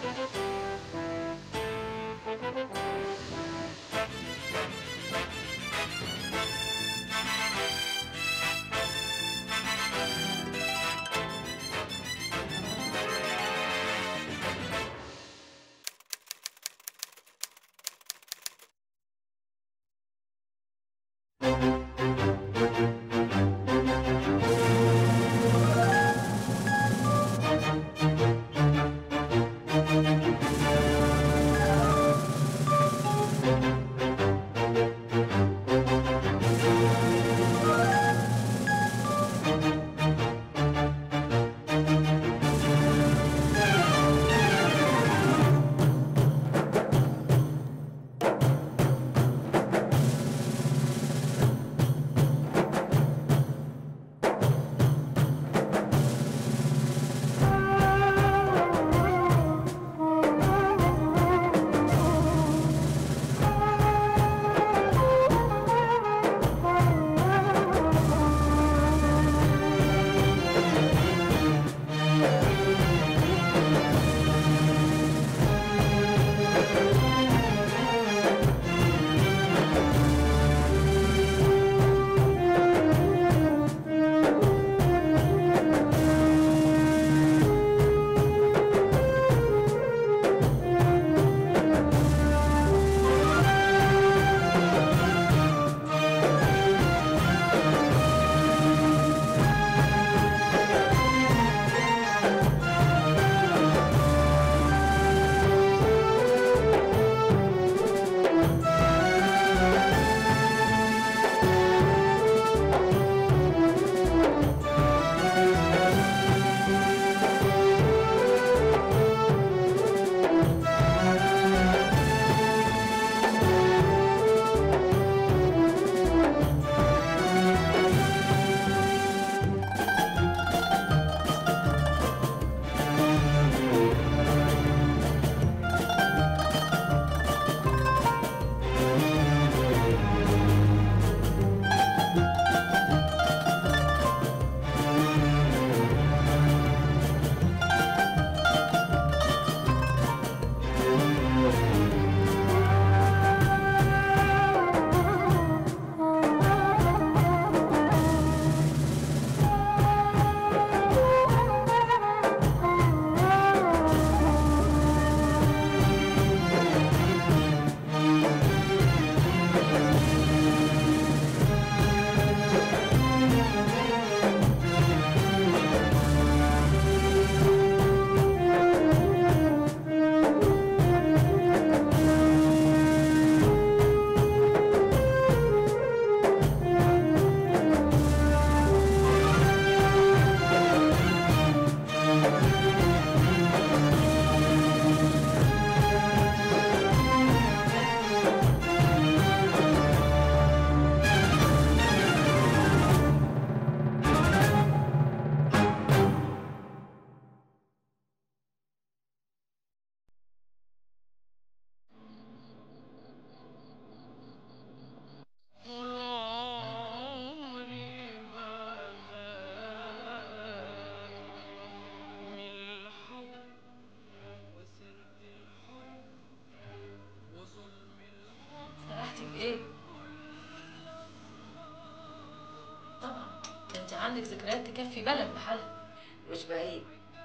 عندك ذكريات تكفي بلد بحالها مش بعيد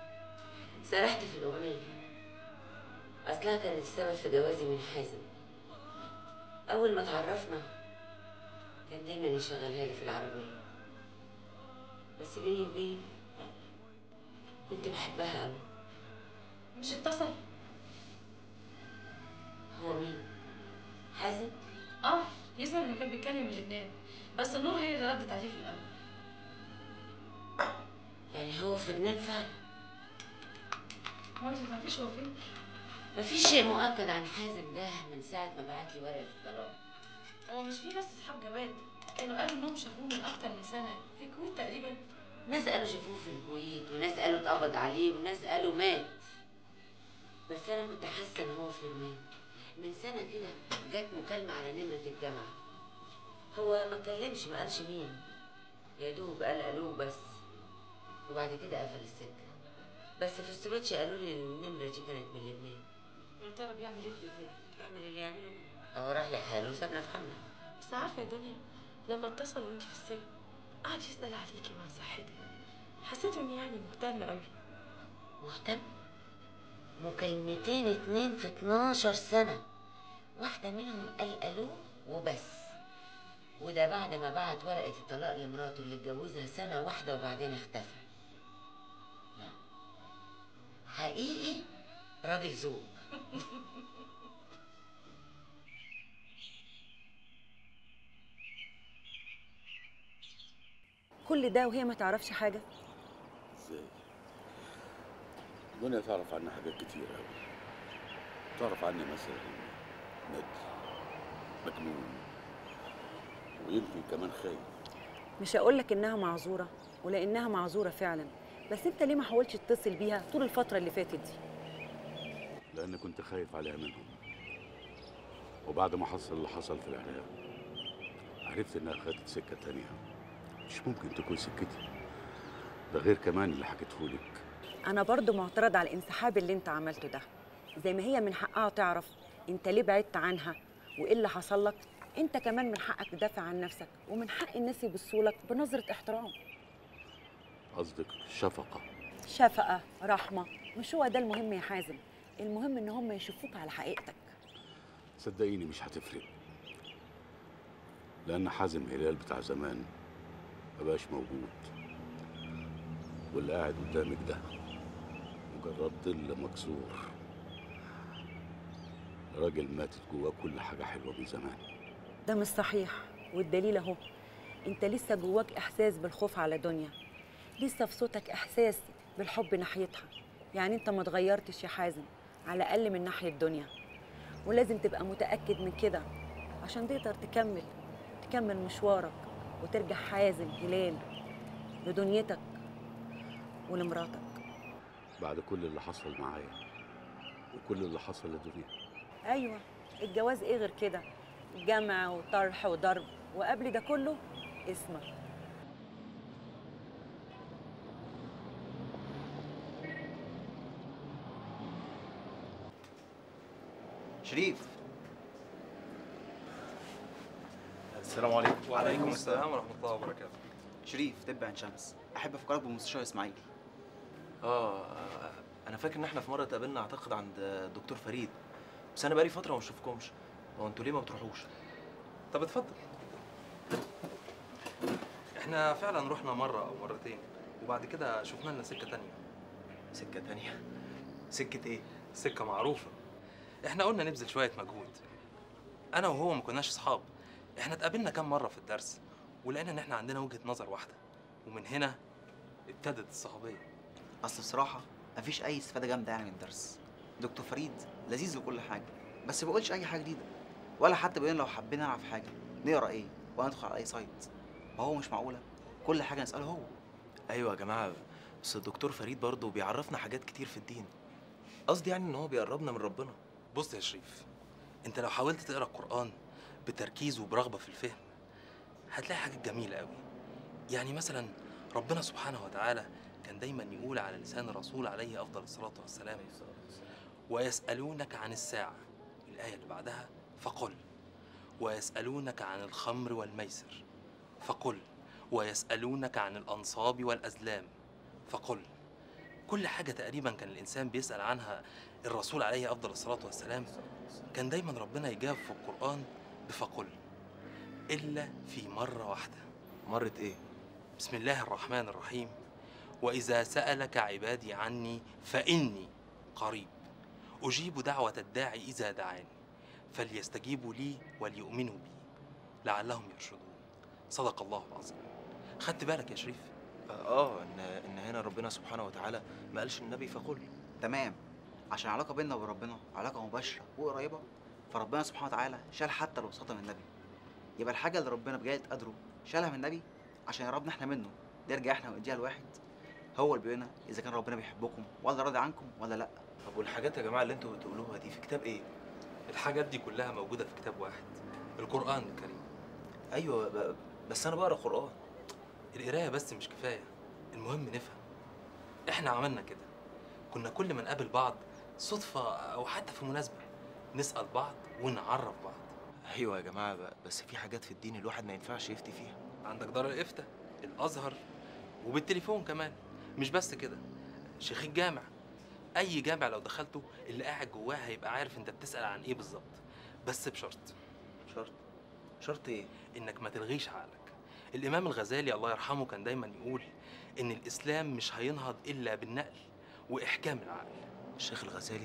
سرحت في الأغنية أصلها كانت السبب في جوازي من حازم أول ما اتعرفنا كان دايما يشغلها لي في العربية بس بيني وبينك كنت بحبها أوي مش اتصل هو مين؟ حازم؟ اه يظهر انه كان بيتكلم من لبنان بس نور هي اللي ردت عليه في الاول يعني هو في لبنان فعلا هو انت ما تعرفيش هو فين مفيش شيء مؤكد عن حازم ده من ساعة ما بعت لي ورقة الطلاق هو مش في ناس اصحاب جواد كانوا قالوا انهم شافوه من اكتر من سنه في الكويت تقريبا ناس قالوا شافوه في الكويت وناس قالوا اتقبض عليه وناس قالوا مات بس انا كنت حاسه ان هو في لبنان من سنه كده جت مكالمه على نمره الجامعه هو ما اتكلمش ما قالش مين يا دوب قال الو بس وبعد كده قفل السكه بس في السويتش قالوا لي النمرة دي كانت من لبنان يا ترى بيعمل ايه في البيت؟ يعمل اللي يعمله هو راح لحاله وسابنا في حالنا بس عارفه يا دنيا لما اتصل وانت في السجن قعد يسال عليكي وعن صحتك حسيت اني يعني مهتمه قوي مهتم مكالمتين اتنين في 12 سنة واحدة منهم قال ألو وبس وده بعد ما بعت ورقة الطلاق لمراته اللي اتجوزها سنة واحدة وبعدين اختفى لا حقيقي راجل ذوق كل ده وهي ما تعرفش حاجة ازاي دنيا تعرف عني حاجات كتير قوي تعرف عني مثلا ندل مجنون ويمكن كمان خايف مش هقولك إنها معذورة ولأنها معذورة فعلا بس أنت ليه ما حاولتش تتصل بيها طول الفترة اللي فاتت دي لان كنت خايف عليها منهم وبعد ما حصل اللي حصل في العراق عرفت انها خدت سكه تانية مش ممكن تكون سكتي ده غير كمان اللي حكيتهولك أنا برضو معترض على الانسحاب اللي أنت عملته ده زي ما هي من حقها تعرف أنت ليه بعدت عنها وإيه اللي حصل لك أنت كمان من حقك تدافع عن نفسك ومن حق الناس يبصوا لك بنظرة احترام قصدك شفقه شفقة رحمة مش هو ده المهم يا حازم المهم إن هم يشوفوك على حقيقتك صدقيني مش هتفرق لأن حازم هلال بتاع زمان مبقاش موجود واللي قاعد قدامك ده مجرد ظل مكسور راجل ماتت جواه كل حاجة حلوة من زمان ده مش صحيح والدليل اهو انت لسه جواك احساس بالخوف على دنيا لسه في صوتك احساس بالحب ناحيتها يعني انت ما اتغيرتش يا حازم على الاقل من ناحيه دنيا ولازم تبقى متاكد من كده عشان تقدر تكمل تكمل مشوارك وترجع حازم هلال لدنيتك ولمراتك بعد كل اللي حصل معايا وكل اللي حصل لدنيا ايوه الجواز ايه غير كده جمع وطرح وضرب وقبل ده كله اسمك شريف السلام عليكم وعليكم السلام ورحمة الله وبركاته. شريف طب عين شمس احب افكرك بمستشفى اسماعيل اه انا فاكر ان احنا في مرة اتقابلنا اعتقد عند الدكتور فريد بس انا بقالي فترة ما بشوفكمش. هو انتوا ليه ما بتروحوش؟ طب اتفضل. احنا فعلا رحنا مرة او مرتين وبعد كده شفنا لنا سكة تانية. سكه تانية سكه ايه سكة معروفة. احنا قلنا نبذل شوية مجهود. انا وهو ما كناش اصحاب. احنا اتقابلنا كام مرة في الدرس ولقينا ان احنا عندنا وجهة نظر واحدة. ومن هنا ابتدت الصحوبية. اصل بصراحه مفيش اي استفاده جامده يعني من الدرس دكتور فريد لذيذ وكل حاجه بس ما بيقولش اي حاجه جديده ولا حتى بيقول لو حبينا نعرف حاجه نقرا ايه ولا ندخل على اي سايت وهو مش معقوله كل حاجه نساله هو ايوه يا جماعه بس الدكتور فريد برضه بيعرفنا حاجات كتير في الدين قصدي يعني ان هو بيقربنا من ربنا بص يا شريف انت لو حاولت تقرا القران بتركيز وبرغبه في الفهم هتلاقي حاجات جميله قوي يعني مثلا ربنا سبحانه وتعالى كان دايما يقول على لسان الرسول عليه افضل الصلاه والسلام ويسالونك عن الساعه الايه اللي بعدها فقل ويسالونك عن الخمر والميسر فقل ويسألونك عن الأنصاب والأزلام فقل كل حاجة تقريبا كان الإنسان بيسأل عنها الرسول عليه أفضل الصلاة والسلام كان دايما ربنا يجاوب في القرآن بفقل إلا في مرة واحدة مرة إيه؟ بسم الله الرحمن الرحيم وإذا سألك عبادي عني فإني قريب أجيب دعوة الداعي إذا دعاني فليستجيبوا لي وليؤمنوا بي لعلهم يرشدون صدق الله العظيم خدت بالك يا شريف اه ان ان هنا ربنا سبحانه وتعالى ما قالش النبي فقل تمام عشان العلاقه بيننا وبين ربنا علاقه مباشره وقريبه فربنا سبحانه وتعالى شال حتى الوساطه من النبي يبقى الحاجه اللي ربنا بجايه قدره شالها من النبي عشان يقربنا احنا منه نرجع احنا ونديها لواحد هو اللي بيقولنا اذا كان ربنا بيحبكم ولا راضي عنكم ولا لا طب والحاجات يا جماعه اللي انتوا بتقولوها دي في كتاب ايه الحاجات دي كلها موجوده في كتاب واحد القران الكريم ايوه ب- بس انا بقرا قران القرايه بس مش كفايه المهم نفهم احنا عملنا كده كنا كل ما نقابل بعض صدفه او حتى في مناسبه نسال بعض ونعرف بعض ايوه يا جماعه ب- بس في حاجات في الدين الواحد ما ينفعش يفتي فيها عندك دار الافتاء الازهر وبالتليفون كمان مش بس كده شيخ الجامع اي جامع لو دخلته اللي قاعد جواه هيبقى عارف انت بتسال عن ايه بالظبط بس بشرط شرط شرط ايه انك ما تلغيش عقلك الامام الغزالي الله يرحمه كان دايما يقول ان الاسلام مش هينهض الا بالنقل واحكام العقل الشيخ الغزالي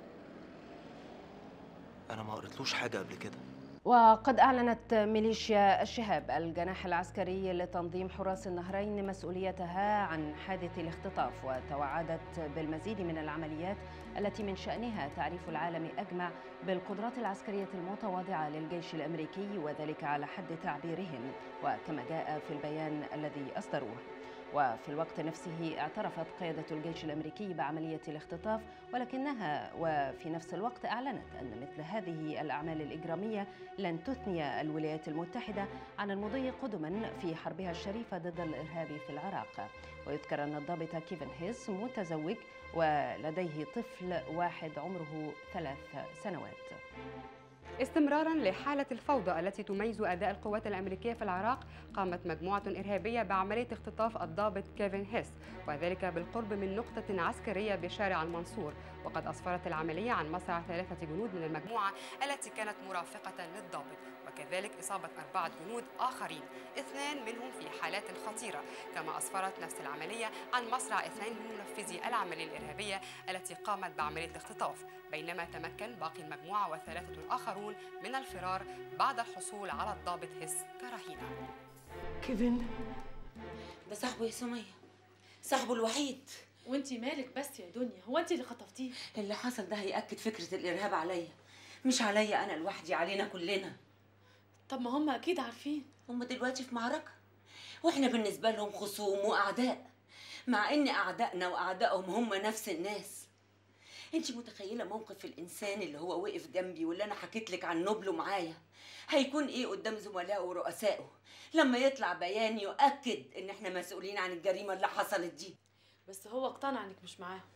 انا ما قريتلوش حاجه قبل كده وقد أعلنت ميليشيا الشهاب الجناح العسكري لتنظيم حراس النهرين مسؤوليتها عن حادث الاختطاف وتوعدت بالمزيد من العمليات التي من شأنها تعريف العالم أجمع بالقدرات العسكرية المتواضعة للجيش الأمريكي وذلك على حد تعبيرهم وكما جاء في البيان الذي أصدروه وفي الوقت نفسه اعترفت قيادة الجيش الأمريكي بعملية الاختطاف ولكنها وفي نفس الوقت أعلنت أن مثل هذه الأعمال الإجرامية لن تثني الولايات المتحدة عن المضي قدما في حربها الشريفة ضد الإرهاب في العراق ويذكر أن الضابط كيفن هيس متزوج ولديه طفل واحد عمره ثلاث سنوات استمرارا لحالة الفوضى التي تميز أداء القوات الأمريكية في العراق قامت مجموعة إرهابية بعملية اختطاف الضابط كيفن هيس وذلك بالقرب من نقطة عسكرية بشارع المنصور وقد أسفرت العملية عن مصرع ثلاثة جنود من المجموعة التي كانت مرافقة للضابط وكذلك إصابة أربعة جنود آخرين اثنان منهم في حالات خطيرة كما أسفرت نفس العملية عن مصرع اثنين من منفذي العملية الإرهابية التي قامت بعملية الاختطاف بينما تمكن باقي المجموعة والثلاثة الآخرون من الفرار بعد الحصول على الضابط هس كرهينة كيفن ده صاحبه يا سمية صاحبه الوحيد وانتي مالك بس يا دنيا هو انتي اللي خطفتيه اللي حصل ده هيأكد فكرة الإرهاب عليا مش عليا أنا لوحدي علينا كلنا طب ما هم اكيد عارفين هم دلوقتي في معركة واحنا بالنسبة لهم خصوم وأعداء مع إن أعدائنا وأعدائهم هم نفس الناس انت متخيلة موقف الإنسان اللي هو وقف جنبي واللي أنا حكيت لك عن نبله معايا هيكون إيه قدام زملائه ورؤسائه لما يطلع بيان يؤكد إن احنا مسؤولين عن الجريمة اللي حصلت دي بس هو اقتنع انك مش معاهم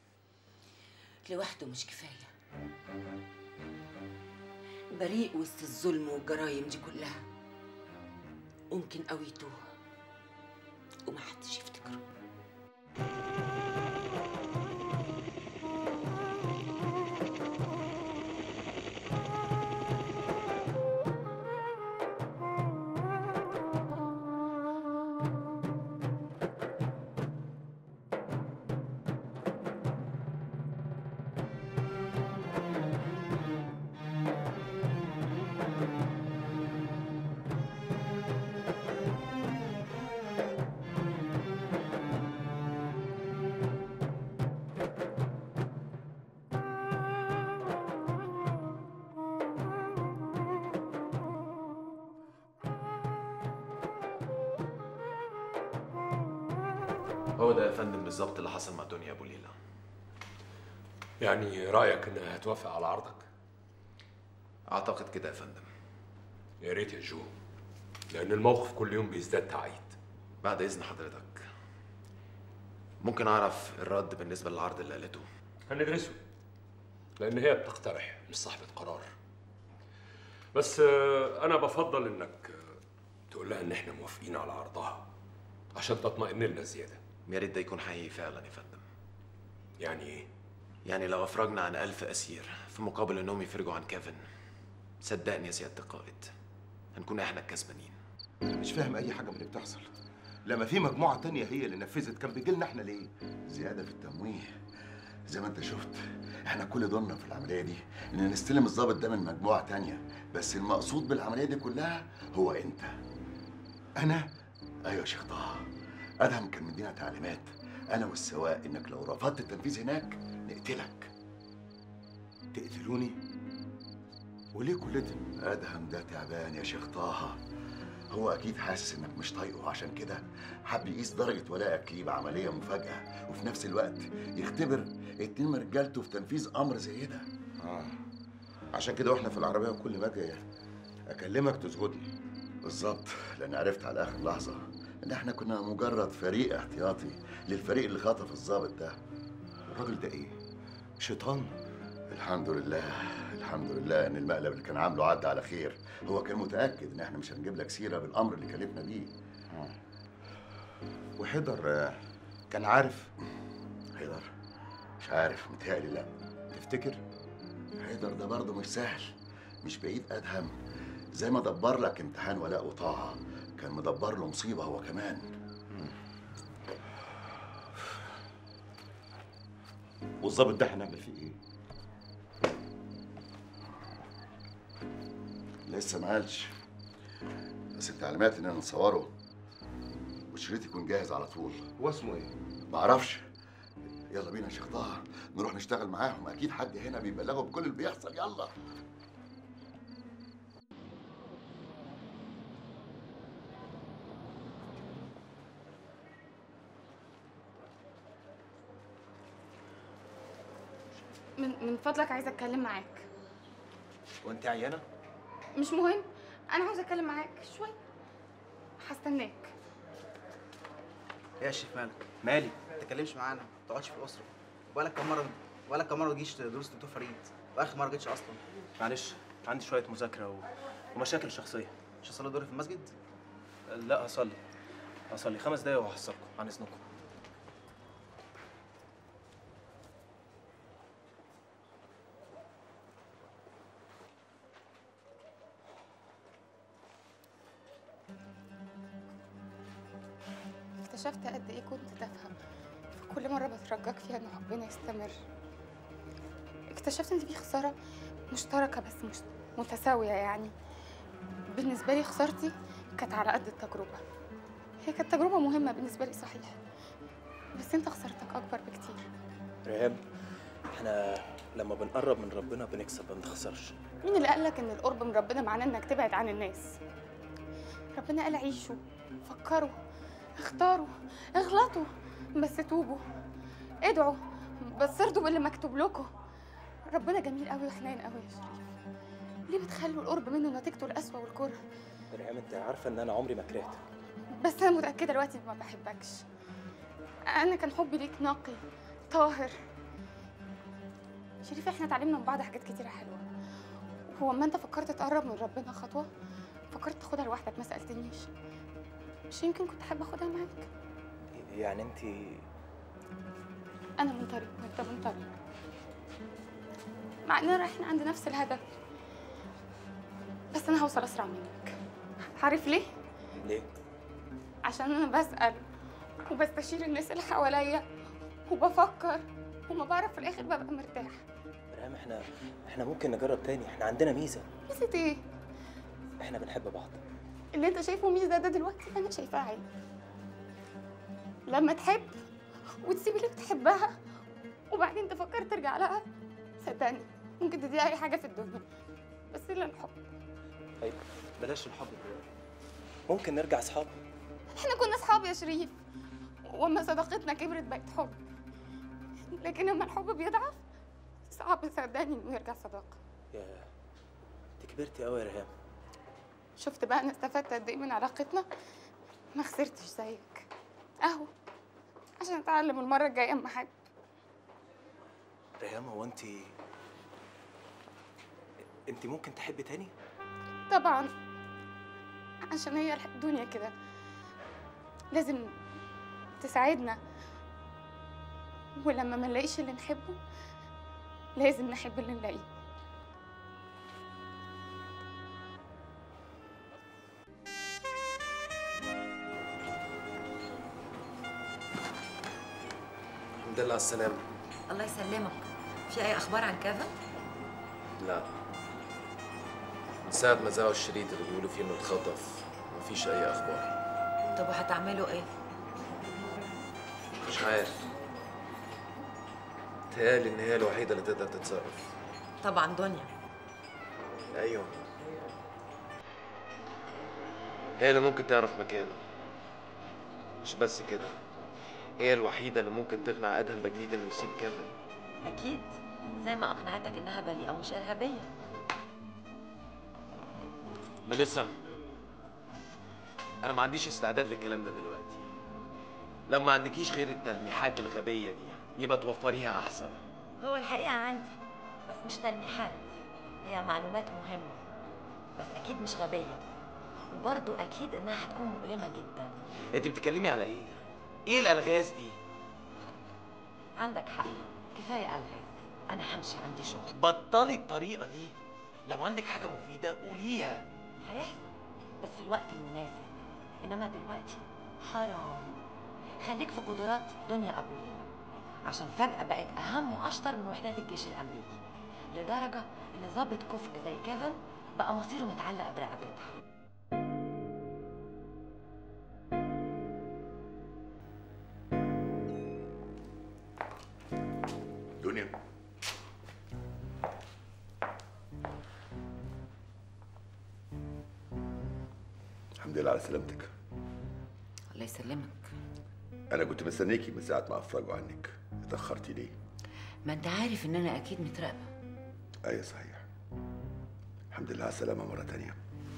لوحده مش كفاية بريء وسط الظلم والجرايم دي كلها ممكن قوي يتوه ومحدش يفتكره هو ده يا فندم بالظبط اللي حصل مع دنيا ابو ليلى يعني رأيك إنها هتوافق على عرضك؟ اعتقد كده يا فندم يا ريت يا جو لأن الموقف كل يوم بيزداد تعقيد بعد اذن حضرتك ممكن اعرف الرد بالنسبه للعرض اللي قالته هندرسه لأن هي بتقترح مش صاحبة قرار بس آه، أنا بفضل إنك آه، تقول لها إن إحنا موافقين على عرضها عشان تطمئن لنا زيادة يا ريت ده يكون حقيقي فعلا يا فندم يعني إيه؟ يعني لو افرجنا عن ألف أسير في مقابل إنهم يفرجوا عن كيفن صدقني يا سيادة القائد هنكون إحنا الكسبانين انا مش فاهم اي حاجه من اللي بتحصل لما في مجموعه تانية هي اللي نفذت كان بيجي لنا احنا ليه زيادة في التمويه زي ما انت شفت احنا كل دورنا في العملية دي ان نستلم الضابط ده من مجموعة تانية بس المقصود بالعملية دي كلها هو انت انا ايوه يا شيخ طه ادهم كان مدينا تعليمات انا والسواق انك لو رفضت التنفيذ هناك نقتلك تقتلوني وليه كل ده ادهم ده تعبان يا شيخ طه هو اكيد حاسس انك مش طايقه عشان كده حب يقيس درجة ولائك ليه بعملية مفاجأة وفي نفس الوقت يختبر اتنين من رجالته في تنفيذ امر زي ده اه عشان كده واحنا في العربيه وكل ما اجي اكلمك تسجدني بالظبط لان عرفت على اخر لحظة ان احنا كنا مجرد فريق احتياطي للفريق اللي خطف الضابط ده الراجل ده ايه شيطان الحمد لله الحمد لله ان المقلب اللي كان عامله عدى على خير هو كان متاكد ان احنا مش هنجيب لك سيره بالامر اللي كلفنا بيه وحيدر آه، كان عارف حيدر مش عارف متهيألي لا تفتكر حيدر ده برضه مش سهل مش بعيد ادهم زي ما دبر لك امتحان ولاء وطاعه كان مدبر له مصيبه هو كمان والظابط ده هنعمل فيه ايه لسه ما قالش بس التعليمات اننا نصوره والشريط يكون جاهز على طول هو اسمه ايه معرفش يلا بينا يا شيخ طه نروح نشتغل معاهم اكيد حد هنا بيبلغه بكل اللي بيحصل يلا من من فضلك عايزه اتكلم معاك وانت عيانه مش مهم انا عاوزه اتكلم معاك شويه هستناك ايه يا شيخ مالك مالي ما تتكلمش معانا ما تقعدش في الاسره وبقالك كام مره بقالك كام مره ما تجيش دروس دكتور فريد واخر مره جيتش اصلا معلش عندي شويه مذاكره و... ومشاكل شخصيه مش هصلي دوري في المسجد لا هصلي هصلي خمس دقايق وهحصلكم عن اذنكم اكتشفت قد ايه كنت تفهم في كل مره بترجاك فيها ان حبنا يستمر اكتشفت ان في خساره مشتركه بس مش متساويه يعني بالنسبه لي خسارتي كانت على قد التجربه هي كانت تجربه مهمه بالنسبه لي صحيح بس انت خسارتك اكبر بكتير ريهام احنا لما بنقرب من ربنا بنكسب ما بنخسرش مين اللي قالك ان القرب من ربنا معناه انك تبعد عن الناس ربنا قال عيشوا فكروا اختاروا اغلطوا بس توبوا ادعوا بس ارضوا باللي مكتوب لكم ربنا جميل قوي وحنين قوي يا شريف ليه بتخلوا القرب منه نتيجته القسوه والكره ريهام انت عارفه ان انا عمري ما كرهتك بس انا متاكده دلوقتي ما بحبكش انا كان حبي ليك نقي طاهر شريف احنا اتعلمنا من بعض حاجات كتيره حلوه هو اما انت فكرت تقرب من ربنا خطوه فكرت تاخدها لوحدك ما سالتنيش مش يمكن كنت حابه اخدها معاك يعني انت انا من طريق وانت من طريق مع اننا رايحين عند نفس الهدف بس انا هوصل اسرع منك عارف ليه ليه عشان انا بسال وبستشير الناس اللي حواليا وبفكر وما بعرف في الاخر ببقى مرتاح ريهام احنا احنا ممكن نجرب تاني احنا عندنا ميزه ميزه ايه احنا بنحب بعض اللي انت شايفه ميزه ده دلوقتي انا شايفاه عيب لما تحب وتسيب اللي بتحبها وبعدين تفكر ترجع لها صدقني ممكن تديها اي حاجه في الدنيا بس الا الحب طيب بلاش الحب دلوقتي ممكن نرجع اصحاب احنا كنا اصحاب يا شريف واما صداقتنا كبرت بقت حب لكن لما الحب بيضعف صعب صدقني انه يرجع صداقه يا انت كبرتي قوي يا ريهام شفت بقى انا استفدت قد ايه من علاقتنا ما خسرتش زيك اهو عشان اتعلم المره الجايه اما حد ريهام هو انت انت ممكن تحبي تاني طبعا عشان هي الدنيا كده لازم تساعدنا ولما ما نلاقيش اللي نحبه لازم نحب اللي نلاقيه الحمد لله على السلامة الله يسلمك في اي اخبار عن كيفن لا من ساعة ما ذاعوا الشريط اللي بيقولوا فيه انه اتخطف مفيش أي أخبار طب وهتعملوا ايه مش عارف تهيألي إن هي الوحيدة اللي تقدر تتصرف طبعا دنيا أيوه هي اللي ممكن تعرف مكانه مش بس كده هي الوحيدة اللي ممكن تقنع أدهم بجديد إنه يسيب كيفن اكيد زي ما اقنعتك انها بريئه ومش ارهابيه ميليسا أنا ما عنديش استعداد للكلام ده دلوقتي لو ما عندكيش غير التلميحات الغبية دي يبقى توفريها أحسن هو الحقيقة عندي بس مش تلميحات هي معلومات مهمة بس أكيد مش غبية وبرضه أكيد إنها هتكون مؤلمة جدا انت بتتكلمي على ايه ايه الالغاز دي عندك حق كفاية ألغاز أنا همشي عندي شغل بطلي الطريقه دي لو عندك حاجه مفيده قوليها هيحصل بس في الوقت المناسب إنما دلوقتي حرام خليك في قدرات دنيا أبويا عشان فجأة بقت أهم وأشطر من وحدات الجيش الأمريكي لدرجة إن ضابط كفء زي كيفن بقى مصيره متعلق برقبتها دنيا الحمد لله على سلامتك الله يسلمك انا كنت مستنيكي من ساعه ما افرجوا عنك اتاخرتي ليه ما انت عارف ان انا اكيد متراقبه ايوه صحيح الحمد لله على السلامه مره تانية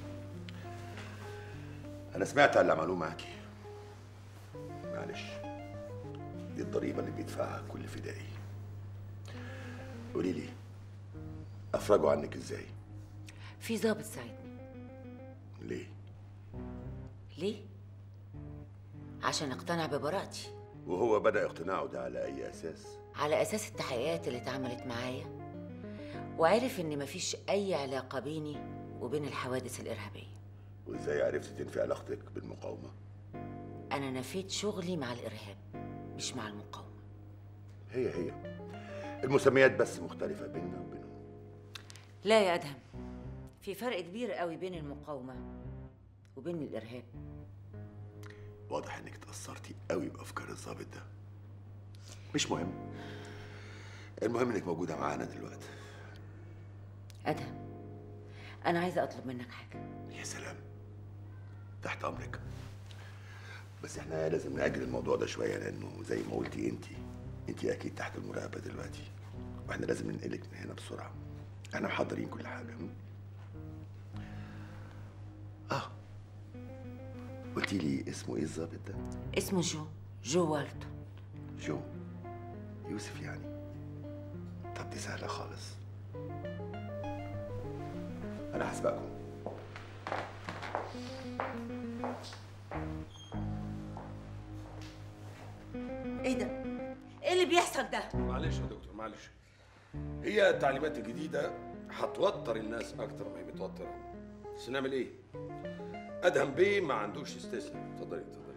انا سمعت عن اللي عملوه معاكي معلش دي الضريبه اللي بيدفعها كل فدائي قولي لي افرجوا عنك ازاي في ضابط ساعدني ليه ليه عشان اقتنع ببراءتي وهو بدا اقتناعه ده على اي اساس على اساس التحقيقات اللي اتعملت معايا وعرف ان مفيش اي علاقه بيني وبين الحوادث الارهابيه وازاي عرفتي تنفي علاقتك بالمقاومه انا نفيت شغلي مع الارهاب مش مع المقاومه هي هي المسميات بس مختلفه بيننا وبينهم لا يا ادهم في فرق كبير قوي بين المقاومه وبين الارهاب واضح انك اتاثرتي قوي بافكار الضابط ده مش مهم المهم انك موجوده معانا دلوقتي ادهم انا عايزه اطلب منك حاجه يا سلام تحت امرك بس احنا لازم نأجل الموضوع ده شويه لانه زي ما قلتي انت انت اكيد تحت المراقبه دلوقتي واحنا لازم ننقلك من هنا بسرعه احنا محضرين كل حاجه م? اه قلتي لي اسمه ايه الظابط ده اسمه جو جو والتو جو يوسف يعني طب دي سهله خالص انا هسبقكم ايه ده ايه اللي بيحصل ده معلش يا دكتور معلش هي التعليمات الجديدة هتوتر الناس أكتر ما هي متوترة بس نعمل إيه؟ أدهم بيه ما عندوش استثناء اتفضلي اتفضلي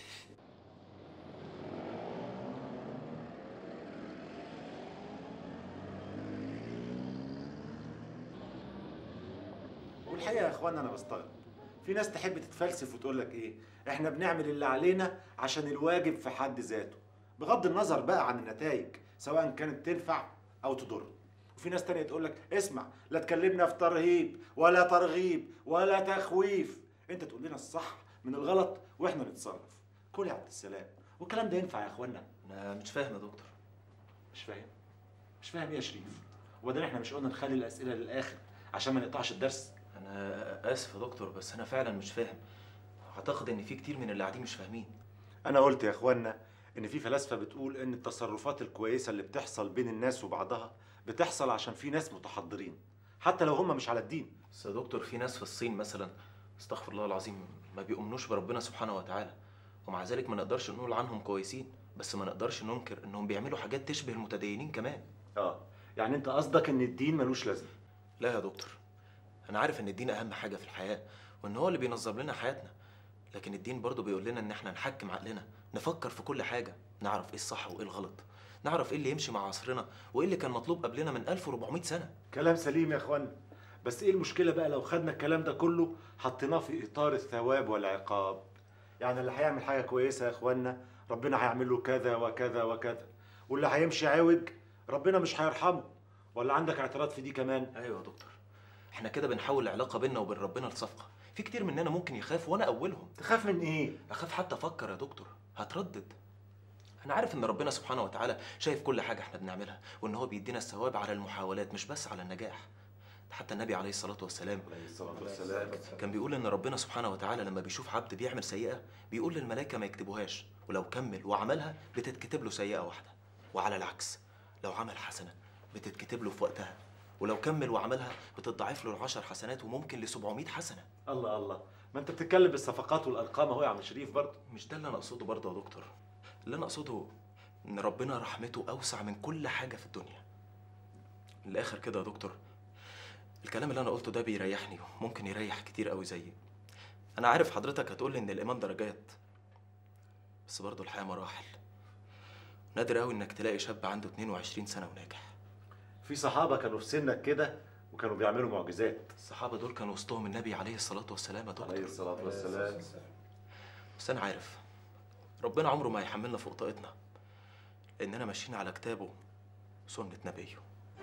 والحقيقه يا اخوانا انا بستغرب في ناس تحب تتفلسف وتقول لك ايه احنا بنعمل اللي علينا عشان الواجب في حد ذاته بغض النظر بقى عن النتائج سواء كانت تنفع او تضر وفي ناس تانية تقول لك اسمع لا تكلمنا في ترهيب ولا ترغيب ولا تخويف انت تقول لنا الصح من الغلط واحنا نتصرف كل يا عبد السلام والكلام ده ينفع يا اخوانا انا مش فاهم يا دكتور مش فاهم مش فاهم ايه يا شريف وبعدين احنا مش قلنا نخلي الاسئله للاخر عشان ما نقطعش الدرس انا اسف يا دكتور بس انا فعلا مش فاهم اعتقد ان في كتير من اللي قاعدين مش فاهمين انا قلت يا اخوانا ان في فلاسفه بتقول ان التصرفات الكويسه اللي بتحصل بين الناس وبعضها بتحصل عشان في ناس متحضرين حتى لو هم مش على الدين بس يا دكتور في ناس في الصين مثلا استغفر الله العظيم ما بيؤمنوش بربنا سبحانه وتعالى ومع ذلك ما نقدرش نقول عنهم كويسين بس ما نقدرش ننكر انهم بيعملوا حاجات تشبه المتدينين كمان اه يعني انت قصدك ان الدين ملوش لازمه لا يا دكتور انا عارف ان الدين اهم حاجه في الحياه وان هو اللي بينظم لنا حياتنا لكن الدين برضه بيقول لنا ان احنا نحكم عقلنا نفكر في كل حاجه نعرف ايه الصح وايه الغلط نعرف ايه اللي يمشي مع عصرنا وايه اللي كان مطلوب قبلنا من 1400 سنه كلام سليم يا اخوانا بس ايه المشكله بقى لو خدنا الكلام ده كله حطيناه في اطار الثواب والعقاب يعني اللي هيعمل حاجه كويسه يا اخوانا ربنا هيعمل له كذا وكذا وكذا واللي هيمشي عوج ربنا مش هيرحمه ولا عندك اعتراض في دي كمان ايوه يا دكتور احنا كده بنحول العلاقه بيننا وبين ربنا لصفقه في كتير مننا ممكن يخاف وانا اولهم تخاف من ايه اخاف حتى افكر يا دكتور هتردد انا عارف ان ربنا سبحانه وتعالى شايف كل حاجه احنا بنعملها وان هو بيدينا الثواب على المحاولات مش بس على النجاح حتى النبي عليه الصلاه والسلام عليه الصلاه والسلام كان بيقول ان ربنا سبحانه وتعالى لما بيشوف عبد بيعمل سيئه بيقول للملائكه ما يكتبوهاش ولو كمل وعملها بتتكتب له سيئه واحده وعلى العكس لو عمل حسنه بتتكتب له في وقتها ولو كمل وعملها بتضاعف له العشر حسنات وممكن ل 700 حسنه الله الله ما انت بتتكلم بالصفقات والارقام اهو يا عم شريف برضه مش ده اللي انا اقصده برضه يا دكتور اللي انا اقصده ان ربنا رحمته اوسع من كل حاجه في الدنيا من الاخر كده يا دكتور الكلام اللي انا قلته ده بيريحني وممكن يريح كتير قوي زيي انا عارف حضرتك هتقول لي ان الايمان درجات بس برضه الحياه مراحل نادر قوي انك تلاقي شاب عنده 22 سنه وناجح في صحابه كانوا في سنك كده وكانوا بيعملوا معجزات الصحابه دول كان وسطهم النبي عليه الصلاه والسلام يا دكتور عليه الصلاه والسلام بس انا عارف ربنا عمره ما هيحملنا فوق طاقتنا لاننا ماشيين على كتابه وسنه نبيه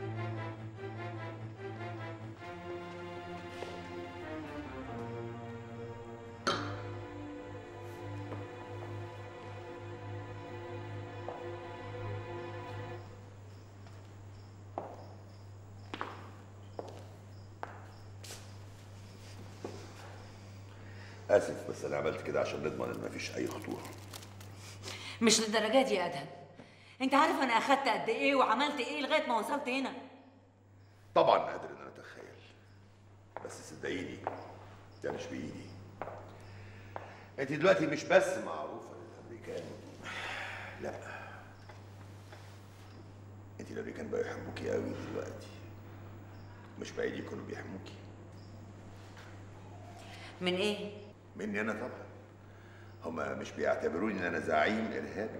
اسف بس انا عملت كده عشان نضمن ان مفيش اي خطوره مش للدرجه دي يا ادهم انت عارف انا اخدت قد ايه وعملت ايه لغايه ما وصلت هنا طبعا قادر ان انا اتخيل بس صدقيني ده مش بايدي انت دلوقتي مش بس معروفه للامريكان لا انت الامريكان بقوا يحبوكي قوي دلوقتي مش بعيد يكونوا بيحموكي من ايه مني انا طبعا هما مش بيعتبروني ان انا زعيم ارهابي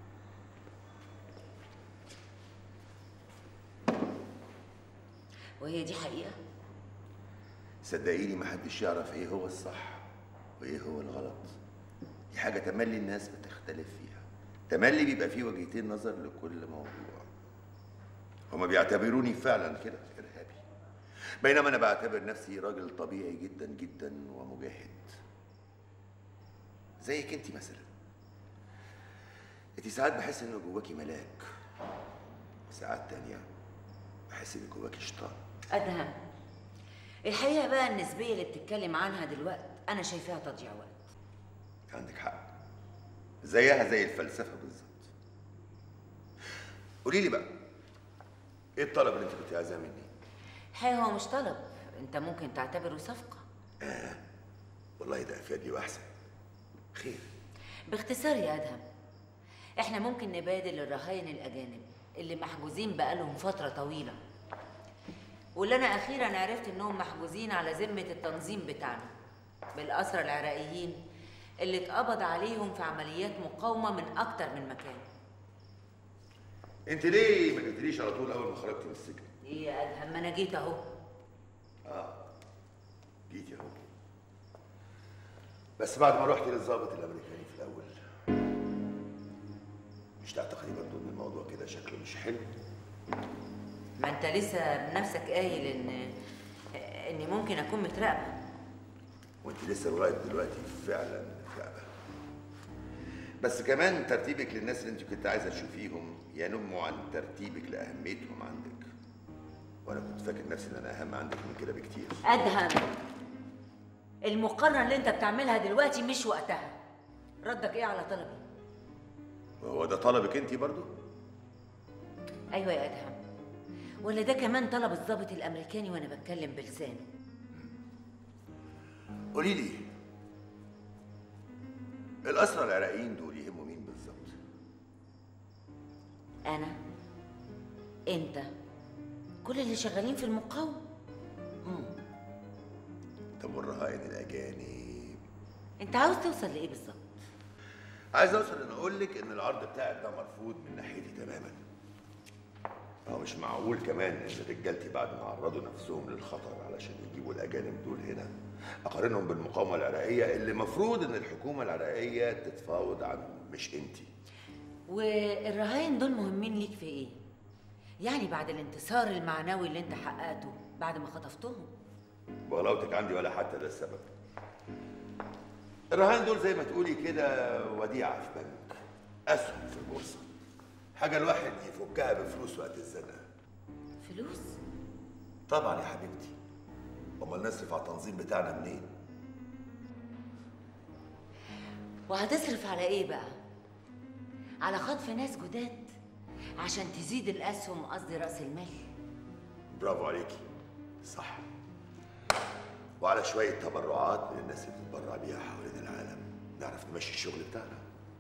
وهي دي حقيقه صدقيني محدش يعرف ايه هو الصح وايه هو الغلط دي حاجة تملي الناس بتختلف فيها تملي بيبقى فيه وجهتين نظر لكل موضوع هما بيعتبروني فعلا كده ارهابي بينما انا بعتبر نفسي راجل طبيعي جدا جدا ومجاهد زيك انت مثلا انت ساعات بحس ان جواكي ملاك وساعات تانية بحس ان جواكي شيطان ادهم الحقيقه بقى النسبيه اللي بتتكلم عنها دلوقتي انا شايفاها تضييع وقت عندك حق زيها زي الفلسفه بالظبط قولي لي بقى ايه الطلب اللي انت كنت عايزاه مني الحقيقه هو مش طلب انت ممكن تعتبره صفقه آه. والله ده افيد لي واحسن خير باختصار يا ادهم احنا ممكن نبادل الرهاين الاجانب اللي محجوزين بقالهم فتره طويله واللي انا اخيرا عرفت انهم محجوزين على ذمه التنظيم بتاعنا بالاسرى العراقيين اللي اتقبض عليهم في عمليات مقاومه من اكتر من مكان انت ليه ما جيتليش على طول اول ما خرجت من السجن ايه يا ادهم ما انا جيت اهو اه جيت اهو بس بعد ما رحت للضابط الامريكاني في الاول مش تعتقدي برضه ان الموضوع كده شكله مش حلو ما انت لسه بنفسك قايل ان اني ممكن اكون متراقبه وانت لسه لغايه دلوقتي فعلا متراقبه بس كمان ترتيبك للناس اللي انت كنت عايزه تشوفيهم ينم عن ترتيبك لاهميتهم عندك وانا كنت فاكر نفسي ان انا اهم عندك من كده بكتير ادهم المقارنه اللي انت بتعملها دلوقتي مش وقتها ردك ايه على طلبي وهو ده طلبك انت برضو ايوه يا ادهم ولا ده كمان طلب الضابط الامريكاني وانا بتكلم بلسانه قولي لي الاسرى العراقيين دول يهموا مين بالظبط انا انت كل اللي شغالين في المقاومه طب والرهائن الاجانب انت عاوز توصل لايه بالظبط عايز اوصل ان اقول لك ان العرض بتاعك ده مرفوض من ناحيتي تماما هو مش معقول كمان ان رجالتي بعد ما عرضوا نفسهم للخطر علشان يجيبوا الاجانب دول هنا اقارنهم بالمقاومه العراقيه اللي المفروض ان الحكومه العراقيه تتفاوض عنهم مش انتي والرهاين دول مهمين ليك في ايه يعني بعد الانتصار المعنوي اللي انت حققته بعد ما خطفتهم بغلاوتك عندي ولا حتى ده السبب الرهان دول زي ما تقولي كده وديعه في بنك اسهم في البورصه حاجه الواحد يفكها بفلوس وقت الزنقه فلوس طبعا يا حبيبتي امال نصرف على التنظيم بتاعنا منين وهتصرف على ايه بقى على خطف ناس جداد عشان تزيد الاسهم قصدي راس المال برافو عليكي صح وعلى شوية تبرعات من الناس اللي بتتبرع بيها حوالين العالم نعرف نمشي الشغل بتاعنا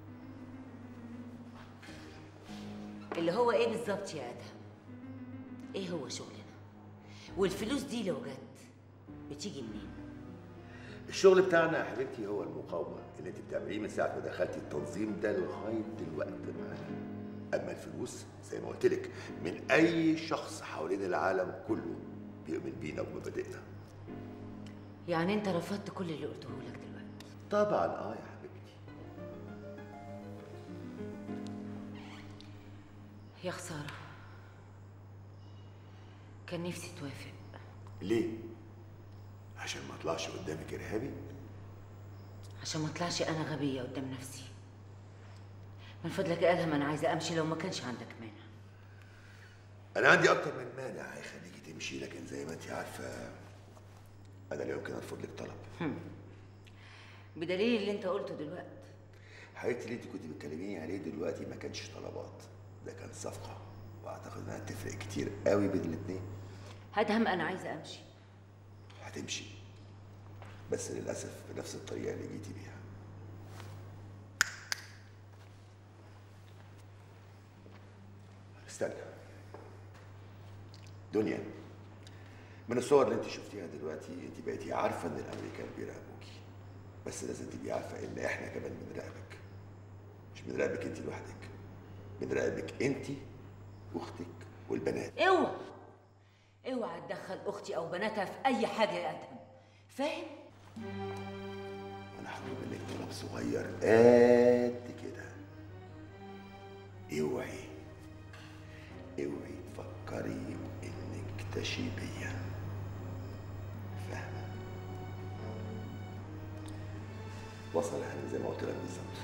اللي هو ايه بالظبط يا ادهم ايه هو شغلنا والفلوس دي لو جت بتيجي منين الشغل بتاعنا يا حبيبتي هو المقاومة اللي انت بتعمليه من ساعة ما دخلتي التنظيم ده لغاية دلوقتي معانا أما الفلوس زي ما قلت لك من أي شخص حوالين العالم كله بيؤمن بينا وبمبادئنا يعني انت رفضت كل اللي قلته لك دلوقتي طبعا اه يا حبيبتي يا خساره كان نفسي توافق ليه؟ عشان ما اطلعش قدامك ارهابي؟ عشان ما اطلعش انا غبيه قدام نفسي من فضلك يا ادهم انا عايزه امشي لو ما كانش عندك مانع انا عندي اكتر من مانع هيخليكي تمشي لكن زي ما انت عارفه انا لا يمكن ارفض لك طلب هم. بدليل اللي انت قلته دلوقتي حبيبتي اللي انت كنت بتكلميني عليه دلوقتي ما كانش طلبات ده كان صفقه واعتقد انها تفرق كتير قوي بين الاثنين ادهم انا عايزه امشي هتمشي بس للاسف بنفس الطريقه اللي جيتي بيها استنى دنيا من الصور اللي انت شفتيها دلوقتي انت بقيتي عارفه ان الامريكان بيراقبوكي بس لازم تبقي عارفه ان احنا كمان بنراقبك مش بنراقبك انت لوحدك بنراقبك انت واختك والبنات اوعى اوعى تدخل اختي او بناتها في اي حاجه يا ادهم فاهم انا هطلب منك طلب صغير قد كده اوعي اوعي تفكري انك تشيبيه فاهمه وصل يعني زي ما قلت لك بالظبط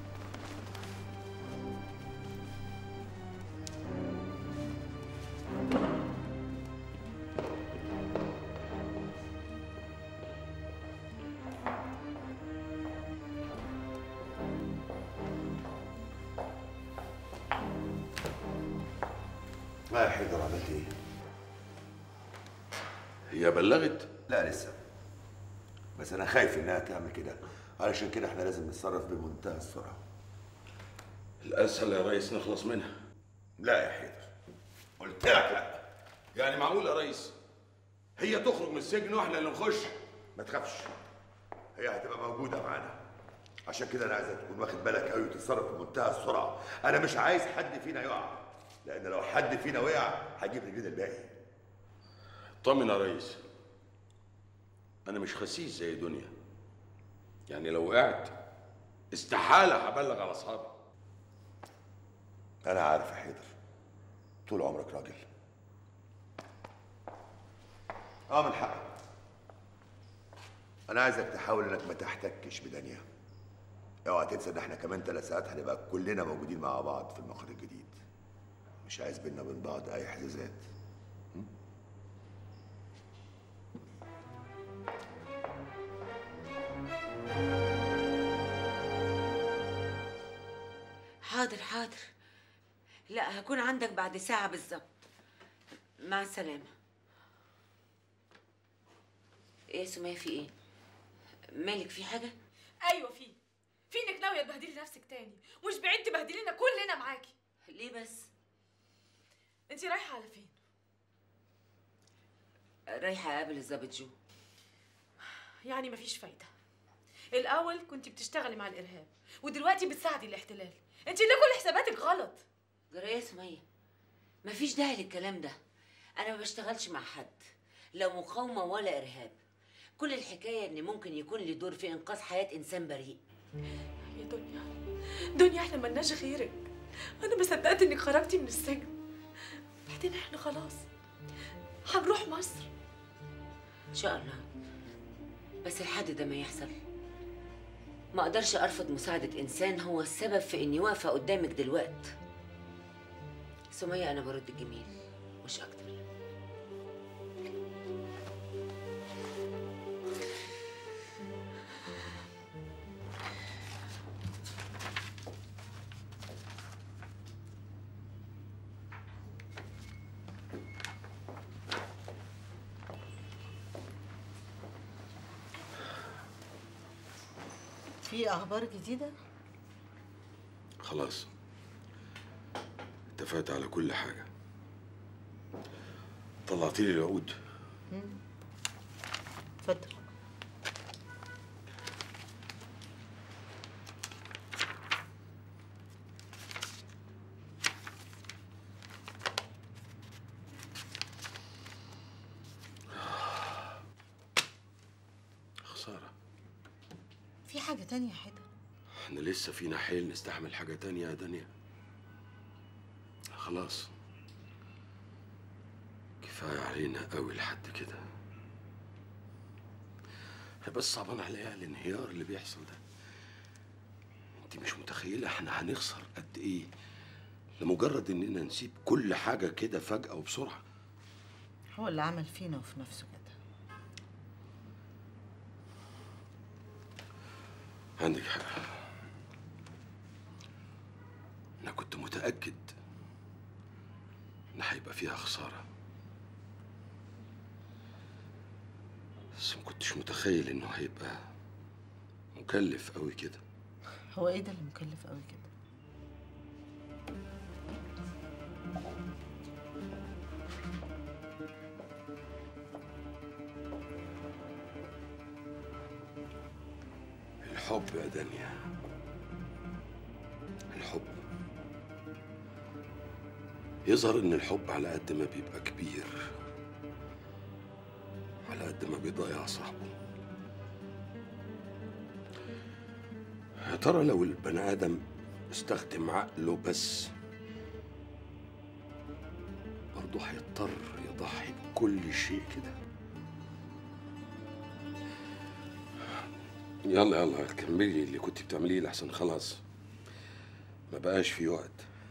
ما يا حيدر عملت ايه؟ هي بلغت لا لسه بس انا خايف انها تعمل كده علشان كده احنا لازم نتصرف بمنتهى السرعه الاسهل يا ريس نخلص منها لا يا حيدر قلت لك لا يعني معقول يا ريس هي تخرج من السجن واحنا اللي نخش ما تخافش هي هتبقى موجوده معانا عشان كده انا عايزك تكون واخد بالك قوي وتتصرف بمنتهى السرعه انا مش عايز حد فينا يقع لان لو حد فينا وقع هجيب رجلنا الباقي طمن يا ريس انا مش خسيس زي دنيا يعني لو وقعت استحاله هبلغ على اصحابي انا عارف يا حيدر طول عمرك راجل اه من حقك انا عايزك تحاول انك ما تحتكش بدنيا اوعى تنسى ان احنا كمان ثلاث ساعات هنبقى كلنا موجودين مع بعض في المقر الجديد مش عايز بينا وبين بعض اي حزازات حاضر حاضر لا هكون عندك بعد ساعه بالظبط مع السلامه ايه يا سمية في ايه مالك في حاجه ايوه في في انك ناويه تبهدلي نفسك تاني مش بعيد تبهدلينا كلنا معاكي ليه بس انت رايحه على فين رايحه اقابل الظابط جو يعني مفيش فايده الاول كنت بتشتغلي مع الارهاب ودلوقتي بتساعدي الاحتلال انت ليه كل حساباتك غلط جرى ايه يا سمية مفيش داعي للكلام ده انا ما بشتغلش مع حد لا مقاومه ولا ارهاب كل الحكايه ان ممكن يكون لي دور في انقاذ حياه انسان بريء يا دنيا دنيا احنا ملناش غيرك انا ما صدقت انك خرجتي من السجن بعدين احنا خلاص هنروح مصر ان شاء الله بس لحد ده ما يحصل ما اقدرش ارفض مساعده انسان هو السبب في اني واقفه قدامك دلوقت سمية انا برد الجميل مش اكتر في اخبار جديده خلاص اتفقت على كل حاجة طلعتي لي العقود مم. اتفضل خسارة في حاجه تانية يا حيدر احنا لسه فينا حيل نستحمل حاجة تانية يا دنيا خلاص كفاية علينا قوي لحد كده أنا بس صعبان عليا الانهيار اللي بيحصل ده انت مش متخيلة احنا هنخسر قد ايه لمجرد اننا نسيب كل حاجة كده فجأة وبسرعة هو اللي عمل فينا وفي نفسه كده عندك حق أنا كنت متأكد إن هيبقى فيها خسارة بس ما كنتش متخيل إنه هيبقى مكلف أوي كده هو ايه ده اللي مكلف قوي كده الحب يا دنيا الحب يظهر ان الحب على قد ما بيبقى كبير على قد ما بيضيع صاحبه يا ترى لو البني ادم استخدم عقله بس برضه هيضطر يضحي بكل شيء كده يلا يلا كملي اللي كنت بتعمليه لحسن خلاص ما بقاش في وقت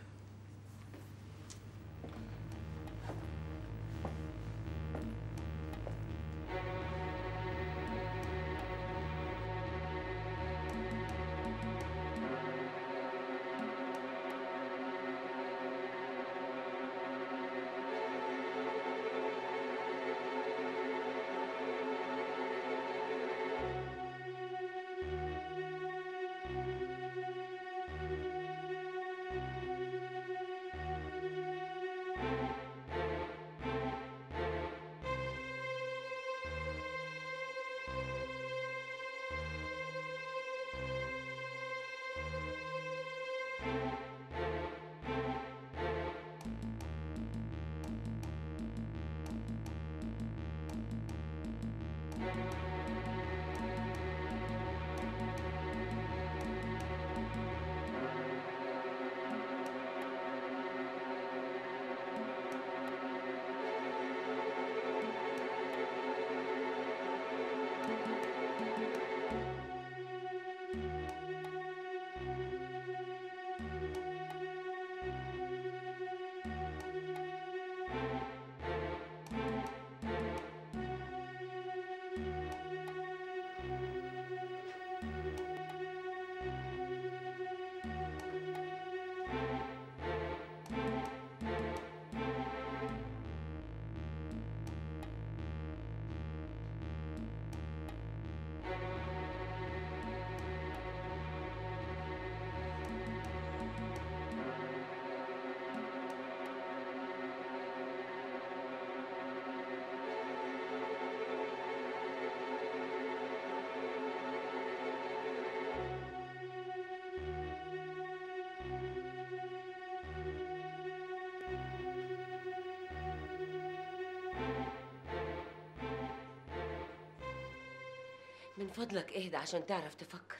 من فضلك اهدى عشان تعرف تفكر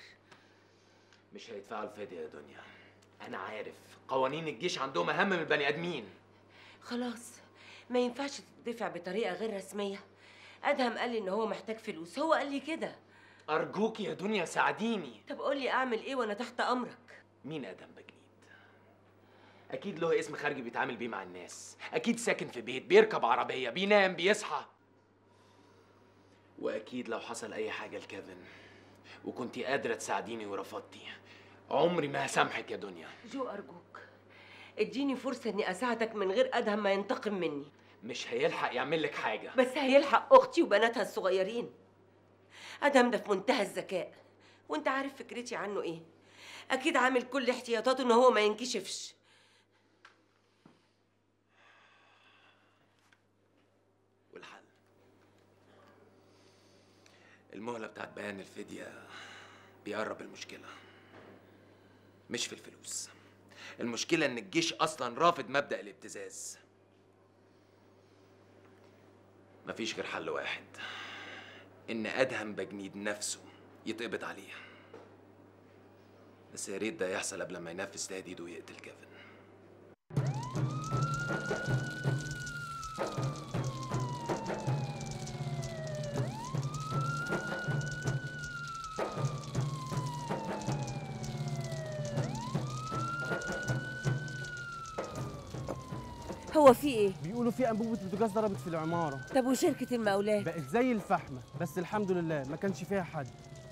مش هيدفعوا الفدية يا دنيا انا عارف قوانين الجيش عندهم اهم من البني ادمين خلاص ما ينفعش تدفع بطريقة غير رسمية أدهم قال لي إن هو محتاج فلوس هو قال لي كده ارجوك يا دنيا ساعديني طب قول لي أعمل إيه وأنا تحت أمرك مين ادم بجنيد اكيد له اسم خارجي بيتعامل بيه مع الناس اكيد ساكن في بيت بيركب عربيه بينام بيصحى واكيد لو حصل اي حاجه لكيفن وكنتي قادره تساعديني ورفضتي عمري ما هسامحك يا دنيا جو أرجوك اديني فرصة إني أساعدك من غير أدهم ما ينتقم مني مش هيلحق يعمل لك حاجه بس هيلحق أختي وبناتها الصغيرين أدهم ده في منتهى الذكاء وانت عارف فكرتي عنه ايه اكيد عامل كل احتياطاته ان هو ما ينكشفش والحل المهلة بتاعت بيان الفدية بيقرب المشكلة مش في الفلوس المشكلة إن الجيش أصلا رافض مبدأ الابتزاز مفيش غير حل واحد إن أدهم بجنيد نفسه يتقبض عليه بس يا ريت ده يحصل قبل ما ينفذ تهديده ويقتل كيفن هو في ايه بيقولوا في انبوبه بوتاجاز ضربت في العماره طب وشركه المقاولات بقت زي الفحمه بس الحمد لله ما كانش فيها حد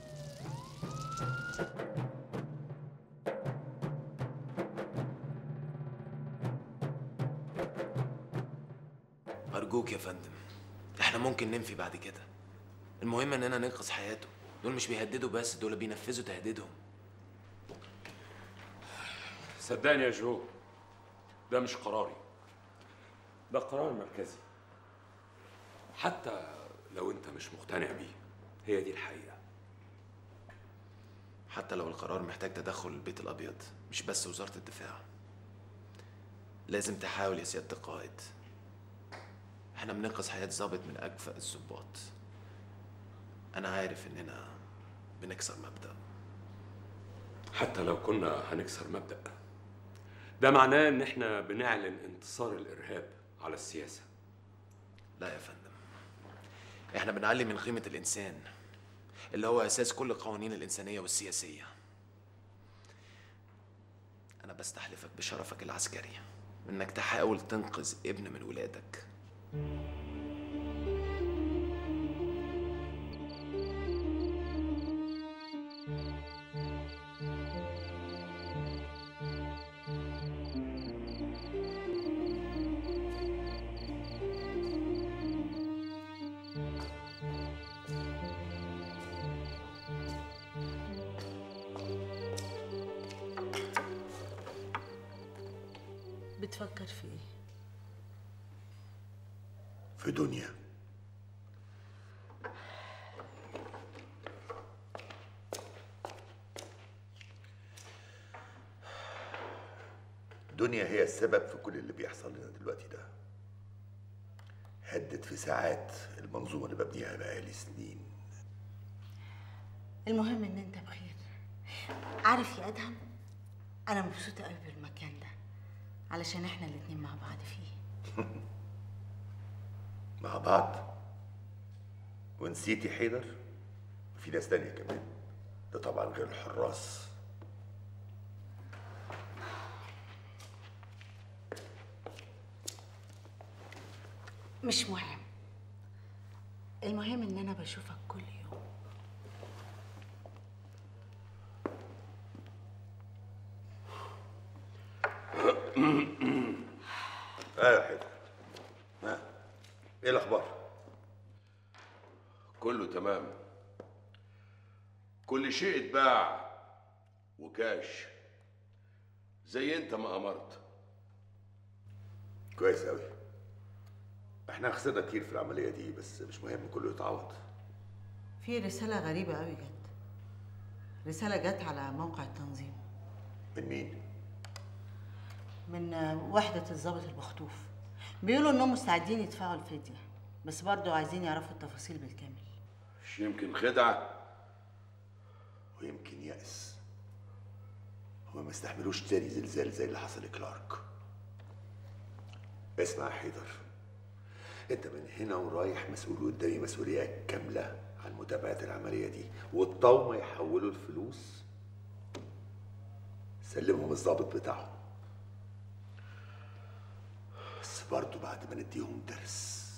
أرجوك يا فندم إحنا ممكن ننفي بعد كده المهم إننا ننقذ حياته دول مش بيهددوا بس دول بينفذوا تهديدهم صدقني يا جو ده مش قراري ده قرار مركزي حتى لو انت مش مقتنع بيه هي دي الحقيقه حتى لو القرار محتاج تدخل البيت الأبيض مش بس وزارة الدفاع لازم تحاول يا سيادة القائد احنا بننقذ حياة ضابط من أكفأ الضباط أنا عارف إننا بنكسر مبدأ حتى لو كنا هنكسر مبدأ ده معناه ان احنا بنعلن انتصار الارهاب على السياسه لا يا فندم احنا بنعلي من قيمة الإنسان اللي هو أساس كل القوانين الإنسانية والسياسية أنا بستحلفك بشرفك العسكري إنك تحاول تنقذ ابن من ولادك بتفكر في ايه؟ في دنيا دنيا هي السبب في كل اللي بيحصل لنا دلوقتي ده هدت في ساعات المنظومة اللي ببنيها بقالي سنين المهم ان انت بخير عارف يا ادهم انا مبسوطه قوي بالمكان ده علشان احنا الاتنين مع بعض فيه مع بعض ونسيتي حيدر في ناس تانية كمان ده طبعا غير الحراس مش مهم المهم ان انا بشوفك كل يوم ايوه يا حيدر ها ايه الاخبار كله تمام كل شيء اتباع وكاش زي انت ما امرت كويس قوي احنا خسرنا كتير في العملية دي بس مش مهم كله يتعوض في رساله غريبه قوي جت رساله جت على موقع التنظيم من مين؟ من وحده الضابط المخطوف بيقولوا انهم مستعدين يدفعوا الفديه بس برضه عايزين يعرفوا التفاصيل بالكامل مش يمكن خدعة ويمكن يأس هما ما استحملوش تاني زلزال زي اللي حصل لكلارك اسمع يا حيدر انت من هنا ورايح مسؤول قدامي مسؤولية كاملة عن متابعة العملية دي والطاومة يحولوا الفلوس سلمهم الضابط بتاعهم بس برضه بعد ما نديهم درس